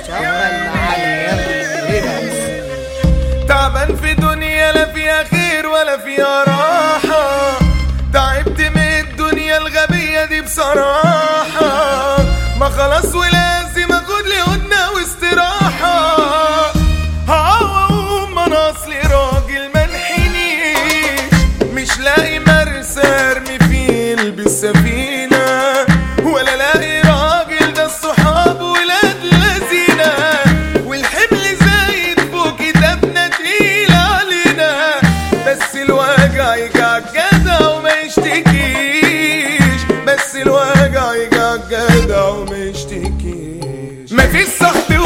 شغل معايا تعبان في دنيا لا فيها خير ولا فيها راحة تعبت من الدنيا الغبية دي بصراحة ما خلاص ولازم اخد لي هدنة واستراحة هقوم انا اصلي راجل منحني مش لاقي مرسى ارمي فيه بالسفينة ولا لاقي راجل ده الصحاب ولاد لذينة والحمل زايد فوق كتابنا تقيل علينا بس الوجع يجع جدع وما يشتكيش بس الوجع يجع جدع وما يشتكيش مفيش صاحب